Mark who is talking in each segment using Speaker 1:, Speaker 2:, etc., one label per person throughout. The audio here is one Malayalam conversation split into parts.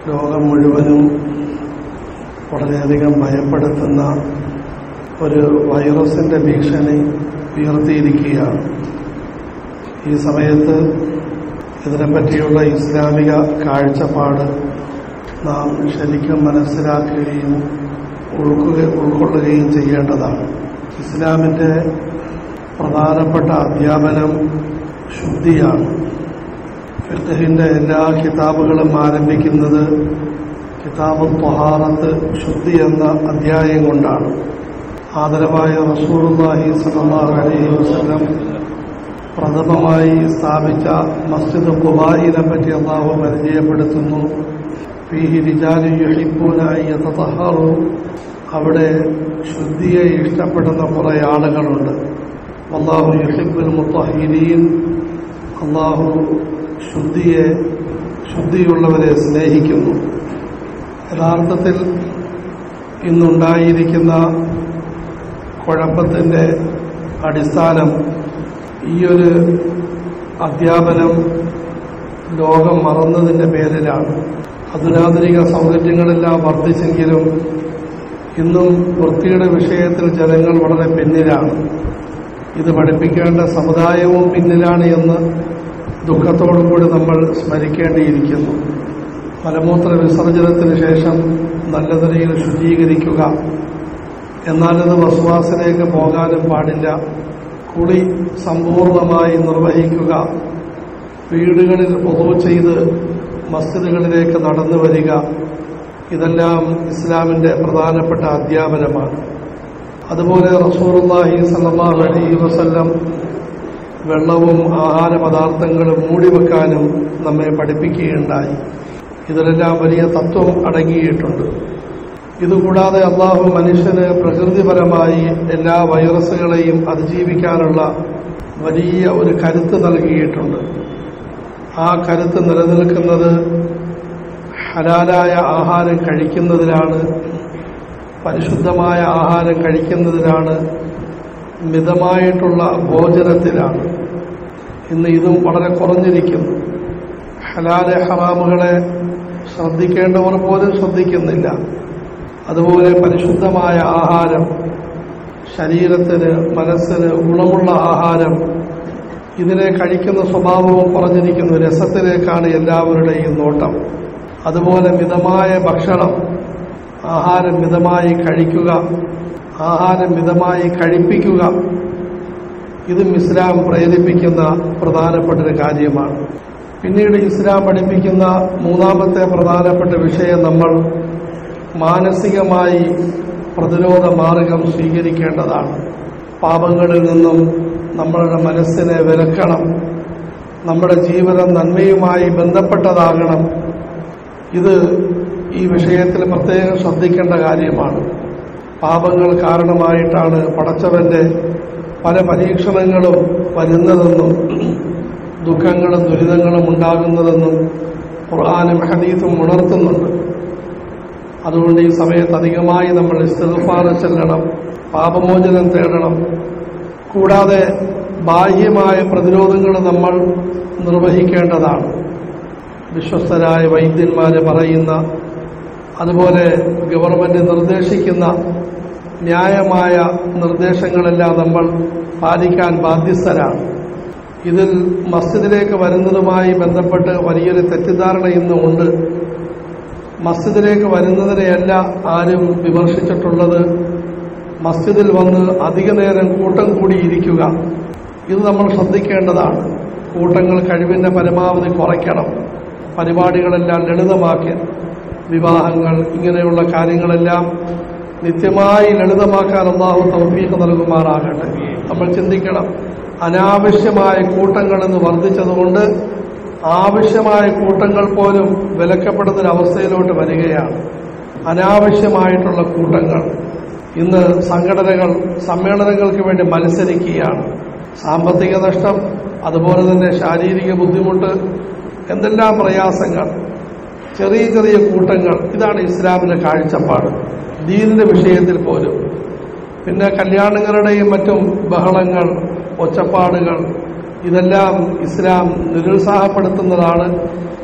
Speaker 1: ലോകം മുഴുവനും വളരെയധികം ഭയപ്പെടുത്തുന്ന ഒരു വൈറസിന്റെ ഭീഷണി ഉയർത്തിയിരിക്കുകയാണ് ഈ സമയത്ത് ഇതിനെപ്പറ്റിയുള്ള ഇസ്ലാമിക കാഴ്ചപ്പാട് നാം ശരിക്കും മനസ്സിലാക്കുകയും ഉൾക്കുക ഉൾക്കൊള്ളുകയും ചെയ്യേണ്ടതാണ് ഇസ്ലാമിൻ്റെ പ്രധാനപ്പെട്ട അധ്യാപനം ശുദ്ധിയാണ് ഫിഖഹിന്റെ എല്ലാ കിതാബുകളും ആരംഭിക്കുന്നത് കിതാബ് ത്വഹാറത്ത് ശുദ്ധി എന്ന അധ്യായം കൊണ്ടാണ് ആദരവായ റസൂറുല്ലാഹി സല്ലല്ലാഹു അലൈഹി വസല്ലം പ്രഥമമായി സ്ഥാപിച്ച മസ്ജിദ് ഖുബായിനെ പറ്റി അള്ളാഹു പരിചയപ്പെടുത്തുന്നു ഫീഹി റിജാലു യുഹിബ്ബൂന അൻ യതതഹറു അവിടെ ശുദ്ധിയെ ഇഷ്ടപ്പെടുന്ന കുറേ ആളുകളുണ്ട് അള്ളാഹു യുഹിബ്ബുൽ മുത്തഹിരീൻ അള്ളാഹു ശുദ്ധിയെ ശുദ്ധിയുള്ളവരെ സ്നേഹിക്കുന്നു യഥാർത്ഥത്തിൽ ഇന്നുണ്ടായിരിക്കുന്ന കുഴപ്പത്തിൻ്റെ അടിസ്ഥാനം ഈ ഒരു അധ്യാപനം ലോകം മറന്നതിൻ്റെ പേരിലാണ് അധുനാധുനിക സൗകര്യങ്ങളെല്ലാം വർദ്ധിച്ചെങ്കിലും ഇന്നും വൃത്തിയുടെ വിഷയത്തിൽ ജനങ്ങൾ വളരെ പിന്നിലാണ് ഇത് പഠിപ്പിക്കേണ്ട സമുദായവും പിന്നിലാണ് എന്ന് ദുഃഖത്തോടുകൂടി നമ്മൾ സ്മരിക്കേണ്ടിയിരിക്കുന്നു മലമൂത്ര വിസർജനത്തിന് ശേഷം നല്ല നിലയിൽ ശുചീകരിക്കുക എന്നാലത് വസുവാസിലേക്ക് പോകാനും പാടില്ല കുളി സമ്പൂർണമായി നിർവഹിക്കുക വീടുകളിൽ പൊതു ചെയ്ത് മസ്ജിദുകളിലേക്ക് നടന്നു വരിക ഇതെല്ലാം ഇസ്ലാമിന്റെ പ്രധാനപ്പെട്ട അധ്യാപനമാണ് അതുപോലെ റസൂറുല്ലാഹി സല്ലല്ലാഹു അലൈഹി വസല്ലം വെള്ളവും ആഹാര പദാർത്ഥങ്ങളും മൂടിവെക്കാനും നമ്മെ പഠിപ്പിക്കുകയുണ്ടായി ഇതിലെല്ലാം വലിയ തത്വം അടങ്ങിയിട്ടുണ്ട് ഇതുകൂടാതെ അള്ളാഹു മനുഷ്യന് പ്രകൃതിപരമായി എല്ലാ വൈറസുകളെയും അതിജീവിക്കാനുള്ള വലിയ ഒരു കരുത്ത് നൽകിയിട്ടുണ്ട് ആ കരുത്ത് നിലനിൽക്കുന്നത് ഹലാലായ ആഹാരം കഴിക്കുന്നതിലാണ് പരിശുദ്ധമായ ആഹാരം കഴിക്കുന്നതിലാണ് മിതമായിട്ടുള്ള ഭോജനത്തിലാണ് ഇന്ന് ഇതും വളരെ കുറഞ്ഞിരിക്കുന്നു ഹലാലെ ഹറാമുകളെ ശ്രദ്ധിക്കേണ്ടവർ പോലും ശ്രദ്ധിക്കുന്നില്ല അതുപോലെ പരിശുദ്ധമായ ആഹാരം ശരീരത്തിന് മനസ്സിന് ഗുണമുള്ള ആഹാരം ഇതിനെ കഴിക്കുന്ന സ്വഭാവവും കുറഞ്ഞിരിക്കുന്നു രസത്തിലേക്കാണ് എല്ലാവരുടെയും നോട്ടം അതുപോലെ മിതമായ ഭക്ഷണം ആഹാരം മിതമായി കഴിക്കുക ആഹാരം മിതമായി കഴിപ്പിക്കുക ഇതും ഇസ്ലാം പ്രേരിപ്പിക്കുന്ന പ്രധാനപ്പെട്ട ഒരു കാര്യമാണ് പിന്നീട് ഇസ്ലാം പഠിപ്പിക്കുന്ന മൂന്നാമത്തെ പ്രധാനപ്പെട്ട വിഷയം നമ്മൾ മാനസികമായി പ്രതിരോധ മാർഗം സ്വീകരിക്കേണ്ടതാണ് പാപങ്ങളിൽ നിന്നും നമ്മളുടെ മനസ്സിനെ വിലക്കണം നമ്മുടെ ജീവിതം നന്മയുമായി ബന്ധപ്പെട്ടതാകണം ഇത് ഈ വിഷയത്തിൽ പ്രത്യേകം ശ്രദ്ധിക്കേണ്ട കാര്യമാണ് പാപങ്ങൾ കാരണമായിട്ടാണ് പടച്ചവന്റെ പല പരീക്ഷണങ്ങളും വരുന്നതെന്നും ദുഃഖങ്ങളും ദുരിതങ്ങളും ഉണ്ടാകുന്നതെന്നും ഖുർആാനും ഹദീസും ഉണർത്തുന്നുണ്ട് അതുകൊണ്ട് ഈ സമയത്ത് അധികമായി നമ്മൾ ഇസ്തിഗ്ഫാർ ചെല്ലണം പാപമോചനം തേടണം കൂടാതെ ബാഹ്യമായ പ്രതിരോധങ്ങൾ നമ്മൾ നിർവഹിക്കേണ്ടതാണ് വിശ്വസ്തരായ വൈദ്യന്മാര് പറയുന്ന അതുപോലെ ഗവൺമെന്റ് നിർദ്ദേശിക്കുന്ന ന്യായമായ നിർദ്ദേശങ്ങളെല്ലാം നമ്മൾ പാലിക്കാൻ ബാധ്യസ്ഥരാണ് ഇതിൽ മസ്ജിദിലേക്ക് വരുന്നതുമായി ബന്ധപ്പെട്ട് വലിയൊരു തെറ്റിദ്ധാരണ ഇന്നും ഉണ്ട് മസ്ജിദിലേക്ക് വരുന്നതിനെയല്ല ആരും വിമർശിച്ചിട്ടുള്ളത് മസ്ജിദിൽ വന്ന് അധിക നേരം കൂട്ടം കൂടിയിരിക്കുക ഇത് നമ്മൾ ശ്രദ്ധിക്കേണ്ടതാണ് കൂട്ടങ്ങൾ കഴിവിന്റെ പരമാവധി കുറയ്ക്കണം പരിപാടികളെല്ലാം ലളിതമാക്കി വിവാഹങ്ങൾ ഇങ്ങനെയുള്ള കാര്യങ്ങളെല്ലാം നിത്യമായി ലളിതമാക്കാൻ അള്ളാഹു തൗഫീഖ് നൽകുമാറാകട്ടെ നമ്മൾ ചിന്തിക്കണം അനാവശ്യമായ കൂട്ടങ്ങൾ എന്ന് വർദ്ധിച്ചതുകൊണ്ട് ആവശ്യമായ കൂട്ടങ്ങൾ പോലും വിലക്കപ്പെടുന്ന ഒരു അവസ്ഥയിലോട്ട് വരികയാണ് അനാവശ്യമായിട്ടുള്ള കൂട്ടങ്ങൾ ഇന്ന് സംഘടനകൾ സമ്മേളനങ്ങൾക്ക് വേണ്ടി മത്സരിക്കുകയാണ് സാമ്പത്തിക നഷ്ടം അതുപോലെ തന്നെ ശാരീരിക ബുദ്ധിമുട്ട് എന്തെല്ലാം പ്രയാസങ്ങൾ ചെറിയ ചെറിയ കൂട്ടങ്ങൾ ഇതാണ് ഇസ്ലാമിന്റെ കാഴ്ചപ്പാട് ദീനിന്റെ വിഷയത്തിൽ പോലും പിന്നെ കല്യാണങ്ങളുടെയും മറ്റും ബഹളങ്ങൾ ഒച്ചപ്പാടുകൾ ഇതെല്ലാം ഇസ്ലാം നിരുത്സാഹപ്പെടുത്തുന്നതാണ്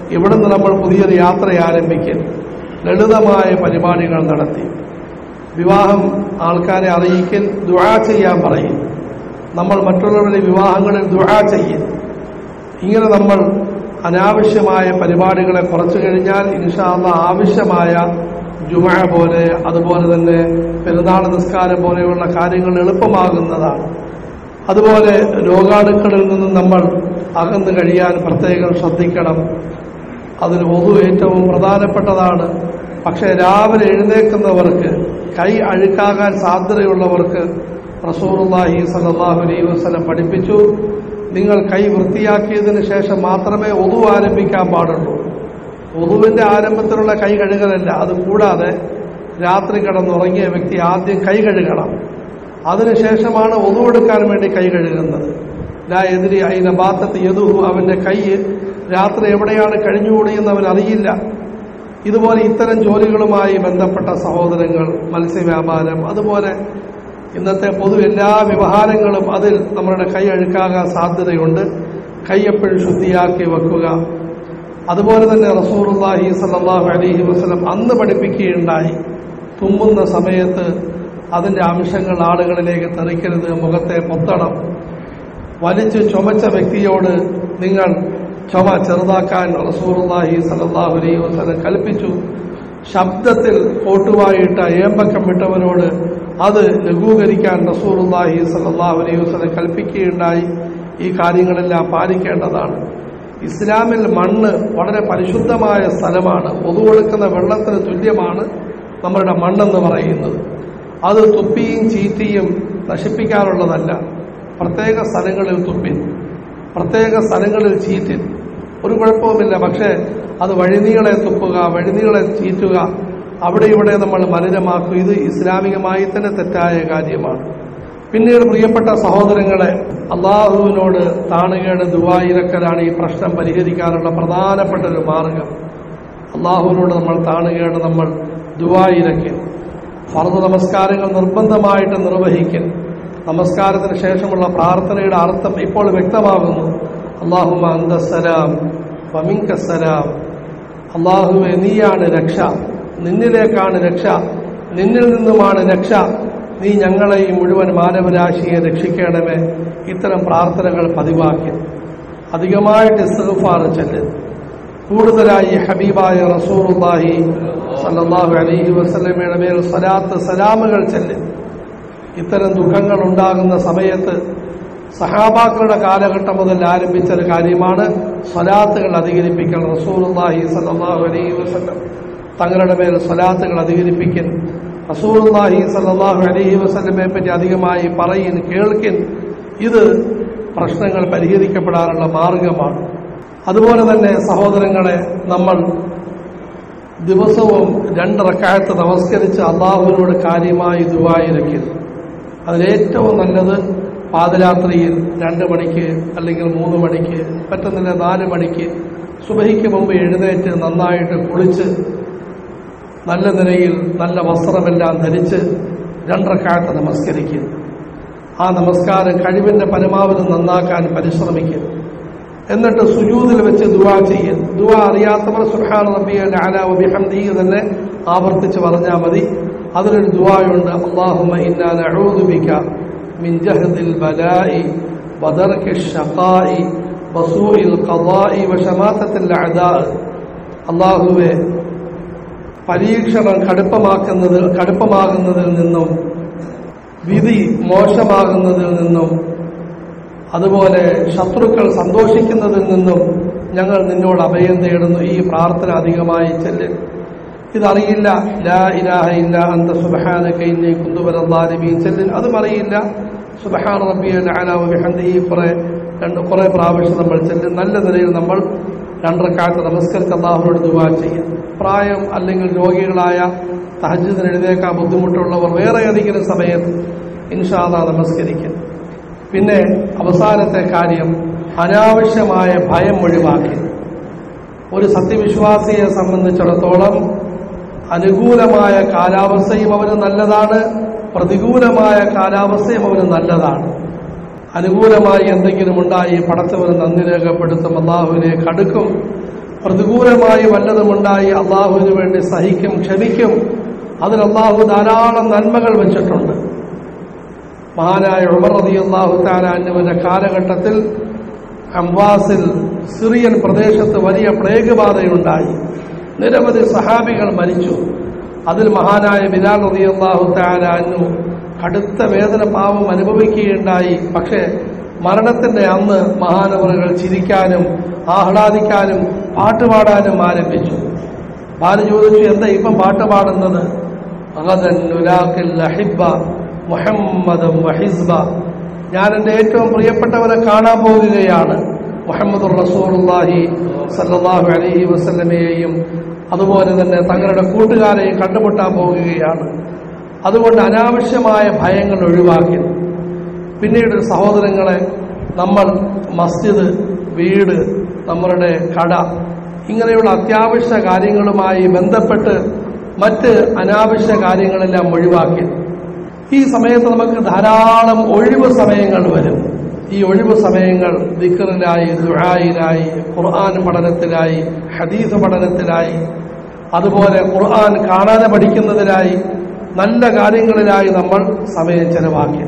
Speaker 1: ഇവിടുന്ന് നമ്മൾ പുതിയൊരു യാത്ര ആരംഭിക്കും ലളിതമായ പരിപാടികൾ നടത്തി വിവാഹം ആൾക്കാരെ അറിയിക്കൽ ദുആ ചെയ്യാൻ പറയും നമ്മൾ മറ്റുള്ളവരുടെ വിവാഹങ്ങളിൽ ദുആ ചെയ്യും ഇങ്ങനെ നമ്മൾ അനാവശ്യമായ പരിപാടികളെ കുറച്ചു കഴിഞ്ഞാൽ ഇൻഷാല്ല ആവശ്യമായ ജുമ പോലെ അതുപോലെ തന്നെ പെരുന്നാൾ നിസ്കാരം പോലെയുള്ള കാര്യങ്ങൾ എളുപ്പമാകുന്നതാണ് അതുപോലെ രോഗാണുക്കളിൽ നിന്നും നമ്മൾ അകന്നു കഴിയാൻ പ്രത്യേകം ശ്രദ്ധിക്കണം അതിന് പൊതു ഏറ്റവും പ്രധാനപ്പെട്ടതാണ് പക്ഷേ രാവിലെ എഴുന്നേൽക്കുന്നവർക്ക് കൈ അഴുക്കാകാൻ സാധ്യതയുള്ളവർക്ക് റസൂറുല്ലാഹി സല്ലാഹു അലൈഹി വസ്ലം പഠിപ്പിച്ചു നിങ്ങൾ കൈ വൃത്തിയാക്കിയതിന് ശേഷം മാത്രമേ ഒതു ആരംഭിക്കാൻ പാടുള്ളൂ ഒതുവിന്റെ ആരംഭത്തിലുള്ള കൈ കഴുകലല്ല അത് കൂടാതെ രാത്രി കിടന്നുറങ്ങിയ വ്യക്തി ആദ്യം കൈ കഴുകണം അതിനുശേഷമാണ് ഒതു എടുക്കാൻ വേണ്ടി കൈ കഴുകുന്നത് ലാ എതിരി അതിനെ ബാത്തത്ത് യദുഹു അവന്റെ കൈ രാത്രി എവിടെയാണ് കഴിഞ്ഞുകൂടിയെന്ന് അവൻ അറിയില്ല ഇതുപോലെ ഇത്തരം ജോലികളുമായി ബന്ധപ്പെട്ട സഹോദരങ്ങൾ മത്സ്യവ്യാപാരം അതുപോലെ ഇന്നത്തെ പൊതു എല്ലാ വ്യവഹാരങ്ങളും അതിൽ നമ്മളുടെ കൈ അഴുക്കാകാൻ സാധ്യതയുണ്ട് കൈ എപ്പോഴും ശുദ്ധിയാക്കി വെക്കുക അതുപോലെ തന്നെ റസൂറുല്ലാഹി സല്ലാഹു അലഹി വസ്ലം അന്ന് പഠിപ്പിക്കുകയുണ്ടായി തുമ്മുന്ന സമയത്ത് അതിന്റെ അംശങ്ങൾ ആളുകളിലേക്ക് തെറിക്കരുത് മുഖത്തെ പൊത്തണം വലിച്ചു ചുമച്ച വ്യക്തിയോട് നിങ്ങൾ ചുമ ചെറുതാക്കാൻ റസൂറുല്ലാഹി സല്ലാഹു അലൈഹി വസ്ലം കൽപ്പിച്ചു ശബ്ദത്തിൽ കോട്ടുവായിട്ട ഏമ്പക്കം വിട്ടവനോട് അത് ലഘൂകരിക്കാൻ റസൂറുല്ലാഹി സല്ലാഹു അലൈഹി വസ്ലം കൽപ്പിക്കുകയുണ്ടായി ഈ കാര്യങ്ങളെല്ലാം പാലിക്കേണ്ടതാണ് ഇസ്ലാമിൽ മണ്ണ് വളരെ പരിശുദ്ധമായ സ്ഥലമാണ് പൊതുകൊടുക്കുന്ന വെള്ളത്തിന് തുല്യമാണ് നമ്മളുടെ മണ്ണെന്ന് പറയുന്നത് അത് തുപ്പിയും ചീറ്റിയും നശിപ്പിക്കാനുള്ളതല്ല പ്രത്യേക സ്ഥലങ്ങളിൽ തുപ്പി പ്രത്യേക സ്ഥലങ്ങളിൽ ചീറ്റിൽ ഒരു കുഴപ്പവുമില്ല പക്ഷേ അത് വഴിനീളെ തുപ്പുക വഴിനീളെ ചീറ്റുക അവിടെ ഇവിടെ നമ്മൾ മലിനമാക്കും ഇത് ഇസ്ലാമികമായി തന്നെ തെറ്റായ കാര്യമാണ് പിന്നീട് പ്രിയപ്പെട്ട സഹോദരങ്ങളെ അള്ളാഹുവിനോട് താണുകേട് ദുവായിരക്കലാണ് ഈ പ്രശ്നം പരിഹരിക്കാനുള്ള പ്രധാനപ്പെട്ട ഒരു മാർഗം അള്ളാഹുവിനോട് നമ്മൾ താണുകേട് നമ്മൾ ദുവായിരക്കൽ ഫർദ് നമസ്കാരങ്ങൾ നിർബന്ധമായിട്ട് നിർവഹിക്കൽ നമസ്കാരത്തിന് ശേഷമുള്ള പ്രാർത്ഥനയുടെ അർത്ഥം ഇപ്പോൾ വ്യക്തമാകുന്നു അള്ളാഹുമ അന്തസ്സലാം വമിങ്കസ്സലാം അള്ളാഹുവെ നീയാണ് രക്ഷ നിന്നിലേക്കാണ് രക്ഷ നിന്നിൽ നിന്നുമാണ് രക്ഷ നീ ഞങ്ങളെയും മുഴുവൻ മാനവരാശിയെ രക്ഷിക്കണമേ ഇത്തരം പ്രാർത്ഥനകൾ പതിവാക്കി അധികമായിട്ട് ഇസ്തഫാർ ചെല്ല് കൂടുതലായി ഹബീബായ റസൂറുല്ലാഹി സല്ലല്ലാഹു അലൈഹി വസല്ലമയുടെ മേൽ സലാത്ത് സലാമുകൾ ചെല്ല് ഇത്തരം ദുഃഖങ്ങൾ ഉണ്ടാകുന്ന സമയത്ത് സഹാബാക്കളുടെ കാലഘട്ടം മുതൽ ആരംഭിച്ച ഒരു കാര്യമാണ് സ്വലാത്തുകൾ അധികരിപ്പിക്കൽ റസൂലുള്ളാഹി സല്ലല്ലാഹു അലൈഹി വസല്ലം തങ്ങളുടെ മേൽ സ്വലാത്തുകൾ അധികരിപ്പിക്കൽ റസൂലുള്ളാഹി സല്ലല്ലാഹു അലൈഹി വസല്ലമയെ പറ്റി അധികമായി പറയിൻ കേൾക്കിൻ ഇത് പ്രശ്നങ്ങൾ പരിഹരിക്കപ്പെടാനുള്ള മാർഗമാണ് അതുപോലെ തന്നെ സഹോദരങ്ങളെ നമ്മൾ ദിവസവും രണ്ട് റക്കായത്ത് നമസ്കരിച്ച് അള്ളാഹുവിനോട് കാര്യമായി ദുബായിരയ്ക്കുന്നു അതിലേറ്റവും നല്ലത് പാതിരാത്രിയിൽ രണ്ട് മണിക്ക് അല്ലെങ്കിൽ മൂന്ന് മണിക്ക് പറ്റുന്നില്ല നാല് മണിക്ക് സുബഹിക്ക് മുമ്പ് എഴുന്നേറ്റ് നന്നായിട്ട് കുളിച്ച് നല്ല നിലയിൽ നല്ല വസ്ത്രമെല്ലാം ധരിച്ച് രണ്ടരക്കാലത്ത് നമസ്കരിക്കുക ആ നമസ്കാരം കഴിവിന്റെ പരമാവധി നന്നാക്കാൻ പരിശ്രമിക്കുക എന്നിട്ട് സുജൂതിൽ വെച്ച് ദുവാ ചെയ്യൽ ദുവാ അറിയാത്തവർ സുഹാൻ റബ്ബിയ അലാ ബിഹംദി തന്നെ ആവർത്തിച്ച് പറഞ്ഞാൽ മതി അതിലൊരു ദുവായുണ്ട് അള്ളാഹുമ ഇന്നാ നഊദു ബിക മിൻ ജഹദിൽ ബലാഇ വദർകി ഷഖാഇ വസൂഇൽ ഖദാഇ വശമാത്തത്തിൽ അദാ അള്ളാഹുവെ പരീക്ഷണം കടുപ്പമാക്കുന്നത് കടുപ്പമാകുന്നതിൽ നിന്നും വിധി മോശമാകുന്നതിൽ നിന്നും അതുപോലെ ശത്രുക്കൾ സന്തോഷിക്കുന്നതിൽ നിന്നും ഞങ്ങൾ നിന്നോട് അഭയം തേടുന്നു ഈ പ്രാർത്ഥന അധികമായി ചെല്ല് ഇതറിയില്ല ലാ ഇലാഹ ഇല്ല അന്ത സുബഹാനക ഇന്നി കുന്തു വലല്ലാലിമീൻ ചെല്ലിൻ അതും അറിയില്ല സുബഹാൻ റബ്ബിയൽ അലാ വബിഹംദിഹി കുറെ രണ്ട് കുറെ പ്രാവശ്യം നമ്മൾ ചെല്ലും നല്ല നിലയിൽ നമ്മൾ രണ്ടരക്കാലത്ത് നമസ്കരിച്ച് അള്ളാഹുനോട് ദുവാ ചെയ്യും പ്രായം അല്ലെങ്കിൽ രോഗികളായ തഹജ്ജുദിന് എഴുന്നേക്കാൻ ബുദ്ധിമുട്ടുള്ളവർ വേറെ ഏതെങ്കിലും സമയത്ത് ഇൻഷാദ നമസ്കരിക്കും പിന്നെ അവസാനത്തെ കാര്യം അനാവശ്യമായ ഭയം ഒഴിവാക്കി ഒരു സത്യവിശ്വാസിയെ സംബന്ധിച്ചിടത്തോളം അനുകൂലമായ കാലാവസ്ഥയും അവന് നല്ലതാണ് പ്രതികൂലമായ കാലാവസ്ഥയും അവന് നല്ലതാണ് അനുകൂലമായി എന്തെങ്കിലും ഉണ്ടായി പടച്ചവന് നന്ദി രേഖപ്പെടുത്തും അള്ളാഹുവിനെ കടുക്കും പ്രതികൂലമായി വല്ലതുമുണ്ടായി അള്ളാഹുവിന് വേണ്ടി സഹിക്കും ക്ഷമിക്കും അതിൽ അള്ളാഹു ധാരാളം നന്മകൾ വെച്ചിട്ടുണ്ട് മഹാനായ ഉമർ റതി അള്ളാഹു താലാന്നുവിന്റെ കാലഘട്ടത്തിൽ അംവാസിൽ സിറിയൻ പ്രദേശത്ത് വലിയ പ്ലേഗ് ബാധയുണ്ടായി നിരവധി സഹാബികൾ മരിച്ചു അതിൽ മഹാനായ ബിലാൽ റതി അള്ളാഹു താലാന്നു കടുത്ത വേദന പാവം അനുഭവിക്കുകയുണ്ടായി പക്ഷേ മരണത്തിന്റെ അന്ന് മഹാനവറുകൾ ചിരിക്കാനും ആഹ്ലാദിക്കാനും പാട്ടുപാടാനും ആരംഭിച്ചു ബാലു ചോദിച്ചു എന്താ ഇപ്പം പാട്ട് പാടുന്നത് അഗദൻ നുലാഖിൽ അഹിബ്ബ മുഹമ്മദും വഹിസ്ബ ഞാൻ എൻ്റെ ഏറ്റവും പ്രിയപ്പെട്ടവരെ കാണാൻ പോകുകയാണ് മുഹമ്മദ് റസൂറുല്ലാഹി സല്ലാഹു അലഹി വസ്ലമയെയും അതുപോലെ തന്നെ തങ്ങളുടെ കൂട്ടുകാരെയും കണ്ടുമുട്ടാൻ പോകുകയാണ് അതുകൊണ്ട് അനാവശ്യമായ ഭയങ്ങൾ ഒഴിവാക്കി പിന്നീട് സഹോദരങ്ങളെ നമ്മൾ മസ്ജിദ് വീട് നമ്മളുടെ കട ഇങ്ങനെയുള്ള അത്യാവശ്യ കാര്യങ്ങളുമായി ബന്ധപ്പെട്ട് മറ്റ് അനാവശ്യ കാര്യങ്ങളെല്ലാം ഒഴിവാക്കി ഈ സമയത്ത് നമുക്ക് ധാരാളം ഒഴിവ് സമയങ്ങൾ വരും ഈ ഒഴിവ് സമയങ്ങൾ ദിക്കറിലായി ദുഴായിലായി ഖുർആൻ പഠനത്തിലായി ഹദീസ് പഠനത്തിലായി അതുപോലെ ഖുർആൻ കാണാതെ പഠിക്കുന്നതിലായി നല്ല കാര്യങ്ങളിലായി നമ്മൾ സമയം ചെലവാക്കി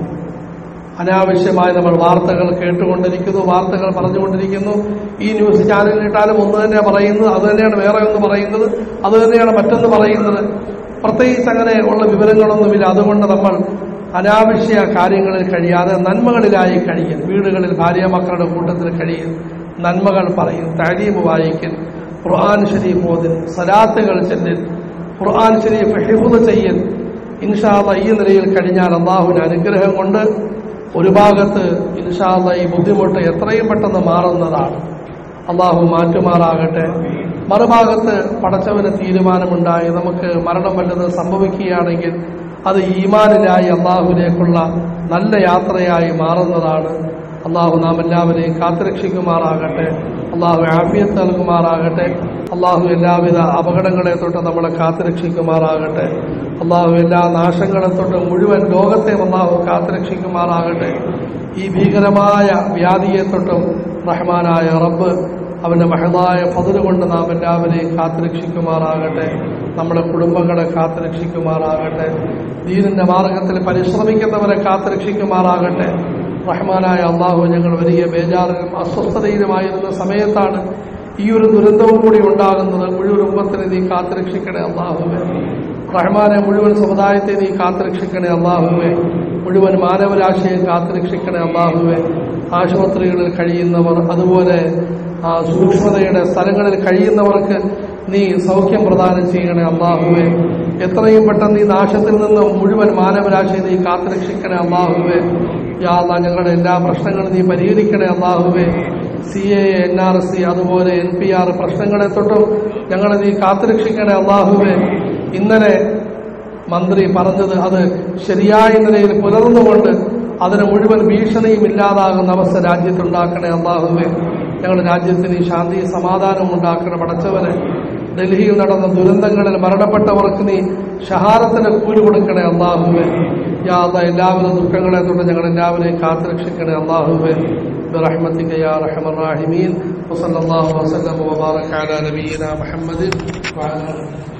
Speaker 1: അനാവശ്യമായി നമ്മൾ വാർത്തകൾ കേട്ടുകൊണ്ടിരിക്കുന്നു വാർത്തകൾ പറഞ്ഞുകൊണ്ടിരിക്കുന്നു ഈ ന്യൂസ് ചാനലിലിട്ടാലും ഒന്ന് തന്നെ പറയുന്നത് അത് തന്നെയാണ് വേറെ ഒന്ന് പറയുന്നത് അത് തന്നെയാണ് മറ്റൊന്ന് പറയുന്നത് പ്രത്യേകിച്ച് അങ്ങനെ ഉള്ള വിവരങ്ങളൊന്നുമില്ല അതുകൊണ്ട് നമ്മൾ അനാവശ്യ കാര്യങ്ങളിൽ കഴിയാതെ നന്മകളിലായി കഴിയും വീടുകളിൽ ഭാര്യ മക്കളുടെ കൂട്ടത്തിൽ കഴിയും നന്മകൾ പറയും താലീമ് വായിക്കൽ ഖുർആൻ ഷരീഫ് ഓതിൽ സലാത്തുകൾ ചെല്ലിൽ ഖുർആൻ ഷരീഫ് ഹിഫുദ് ചെയ്യൽ ഇൻഷാല്ല ഈ നിലയിൽ കഴിഞ്ഞാൽ അള്ളാഹുവിന്റെ അനുഗ്രഹം കൊണ്ട് ഒരു ഭാഗത്ത് ഇൻഷാല്ല ഈ ബുദ്ധിമുട്ട് എത്രയും പെട്ടെന്ന് മാറുന്നതാണ് അള്ളാഹു മാറ്റുമാറാകട്ടെ മറുഭാഗത്ത് പടച്ചവന് തീരുമാനമുണ്ടായി നമുക്ക് മരണം വല്ലത് സംഭവിക്കുകയാണെങ്കിൽ അത് ഈമാനിലായി അള്ളാഹുവിലേക്കുള്ള നല്ല യാത്രയായി മാറുന്നതാണ് അള്ളാഹു നാം എല്ലാവരെയും കാത്തുരക്ഷിക്കുമാറാകട്ടെ അള്ളാഹു ആഫിയത്ത് നൽകുമാറാകട്ടെ അള്ളാഹു എല്ലാവിധ അപകടങ്ങളെ തൊട്ട് നമ്മളെ കാത്തുരക്ഷിക്കുമാറാകട്ടെ അള്ളാഹു എല്ലാ നാശങ്ങളെ തൊട്ട് മുഴുവൻ ലോകത്തെയും അള്ളാഹു കാത്തുരക്ഷിക്കുമാറാകട്ടെ ഈ ഭീകരമായ വ്യാധിയെ തൊട്ടും റഹ്മാനായ റബ്ബ് അവന്റെ മഹതായ പതിര് കൊണ്ട് നാം എല്ലാവരെയും കാത്തുരക്ഷിക്കുമാറാകട്ടെ നമ്മുടെ കുടുംബങ്ങളെ കാത്തുരക്ഷിക്കുമാറാകട്ടെ ദീനിന്റെ മാർഗത്തിൽ പരിശ്രമിക്കുന്നവരെ കാത്തുരക്ഷിക്കുമാറാകട്ടെ റഹ്മാനായ അള്ളാഹു ഞങ്ങൾ വലിയ ബേജാറിലും അസ്വസ്ഥതയിലുമായിരുന്ന സമയത്താണ് ഈ ഒരു ദുരന്തവും കൂടി ഉണ്ടാകുന്നത് മുഴുവൻ ഉമ്മത്തിനെ നീ കാത്തുരക്ഷിക്കണേ അള്ളാഹുവെ റഹ്മാനെ മുഴുവൻ സമുദായത്തെ നീ കാത്തുരക്ഷിക്കണേ അള്ളാഹുവെ മുഴുവൻ മാനവരാശിയെ കാത്തുരക്ഷിക്കണേ അള്ളാഹുവെ ആശുപത്രികളിൽ കഴിയുന്നവർ അതുപോലെ ആ സൂക്ഷ്മതയുടെ സ്ഥലങ്ങളിൽ കഴിയുന്നവർക്ക് നീ സൗഖ്യം പ്രദാനം ചെയ്യണേ അള്ളാഹുവെ എത്രയും പെട്ടെന്ന് ഈ നാശത്തിൽ നിന്ന് മുഴുവൻ മാനവരാശിയെ നീ കാത്തുരക്ഷിക്കണേ അള്ളാഹുവെ യാ അല്ലാ ഞങ്ങളുടെ എല്ലാ പ്രശ്നങ്ങളും നീ പരിഹരിക്കണേ അള്ളാഹുവെ C A N R C അതുപോലെ എൻ പി ആർ പ്രശ്നങ്ങളെ തൊട്ടും ഞങ്ങളെ നീ കാത്തുരക്ഷിക്കണേ അള്ളാഹുവെ ഇന്നലെ മന്ത്രി പറഞ്ഞത് അത് ശരിയായ നിലയിൽ പുലർന്നുകൊണ്ട് അതിന് മുഴുവൻ ഭീഷണിയും ഇല്ലാതാകുന്ന അവസ്ഥ രാജ്യത്തുണ്ടാക്കണേ അള്ളാഹുവെ ഞങ്ങളുടെ രാജ്യത്തിന് ഈ ശാന്തി സമാധാനം ഉണ്ടാക്കണ പടച്ചവനെ ഡൽഹിയിൽ നടന്ന ദുരന്തങ്ങളിൽ മരണപ്പെട്ടവർക്ക് നീ ഷഹാരത്തിന് കൂലി കൊടുക്കണേ അള്ളാഹുവെ യാ അല്ലാ എല്ലാവിധ ദുഃഖങ്ങളെ തൊട്ട് ഞങ്ങൾ എല്ലാവരെയും കാത്തുരക്ഷിക്കണേ അള്ളാഹുവെ برحمتك يا ارحم الراحمين وصلى الله وسلم وبارك على نبينا محمد وعلى اله